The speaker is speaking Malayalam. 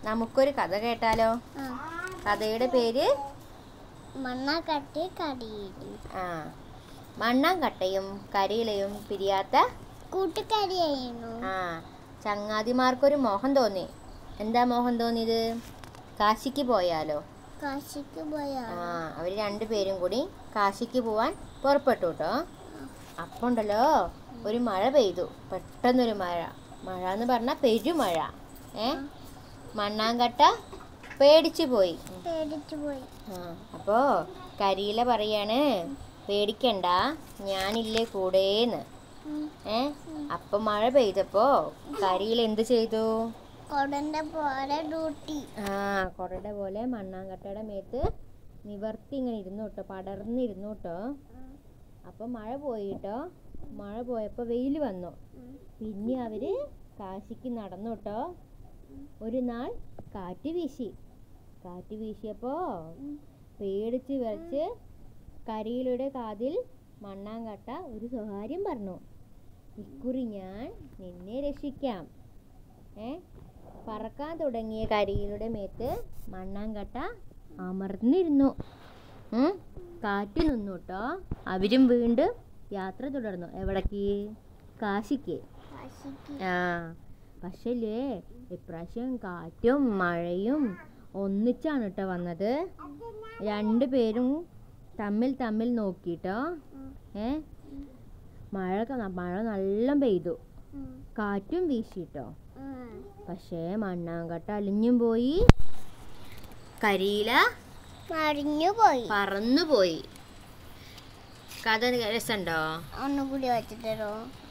നമുക്കൊരു കഥ കേട്ടാലോ കഥയുടെ പേര് മണ്ണാക്കട്ടി കടിയിലും ആ മണ്ണാങ്കട്ടയും കരിയിലയും പിരിയാത്ത കൂട്ടുകാരിയായിരുന്നു ആ ചങ്ങാതിമാർക്കൊരു മോഹം തോന്നി എന്താ മോഹം തോന്നിയത് കാശിക്ക് പോയാലോ കാശിക്ക് പോയാ ആ അവർ രണ്ടുപേരും കൂടി കാശിക്ക് പോവാൻ പുറപ്പെട്ടു കേട്ടോ അപ്പം ഉണ്ടല്ലോ ഒരു മഴ പെയ്തു പെട്ടെന്നൊരു മഴ മഴ എന്ന് പറഞ്ഞാൽ പെരുമഴ ഏ മണ്ണാങ്കട്ട പേടിച്ചു പോയി പേടിച്ചു പോയി ആ അപ്പോൾ കരിയില പറയാണ് പേടിക്കണ്ട ഞാനില്ലേ കൂടേന്ന് ഏ അപ്പം മഴ പെയ്തപ്പോൾ കരിയില എന്ത് ചെയ്തു കൊടന്റെ പോലെ ഡ്യൂട്ടി ആ കുടയുടെ പോലെ മണ്ണാങ്കട്ടയുടെ മേത്ത് നിവർത്തി ഇങ്ങനെ ഇരുന്നു കേട്ടോ പടർന്നിരുന്നു കേട്ടോ അപ്പം മഴ പോയി കേട്ടോ മഴ പോയപ്പോൾ വെയിൽ വന്നു പിന്നെ അവര് കാശിക്ക് നടന്നു കേട്ടോ ഒരു നാൾ കാറ്റ് വീശി കാറ്റ് വീശിയപ്പോൾ പേടിച്ച് വിറച്ച് കരിയിലയുടെ കാതിൽ മണ്ണാങ്കട്ട ഒരു സ്വകാര്യം പറഞ്ഞു ഇക്കുറി ഞാൻ നിന്നെ രക്ഷിക്കാം ഏ പറക്കാൻ തുടങ്ങിയ കരിയിലയുടെ മേത്ത് മണ്ണാങ്കട്ട അമർന്നിരുന്നു ഉം. കാറ്റ് നിന്നു കേട്ടോ അവരും വീണ്ടും യാത്ര തുടർന്നു എവിടേക്ക് കാശിക്ക് കാശിക്ക് ആ പക്ഷല്ലേ ഇപ്രാവശ്യം കാറ്റും മഴയും ഒന്നിച്ചാണ് കേട്ടോ വന്നത് രണ്ടുപേരും തമ്മിൽ തമ്മിൽ നോക്കിട്ടോ ഏ മഴ ക- മഴ നല്ല പെയ്തു ഉം. കാറ്റും വീശിട്ടോ ഉം. പക്ഷേ മണ്ണാങ്കട്ട അലിഞ്ഞും പോയി കരിയില മറിഞ്ഞു പോയി പറന്നുപോയി കഥ രസമുണ്ടോ ഒന്നുകൂടി വെച്ചിട്ടോ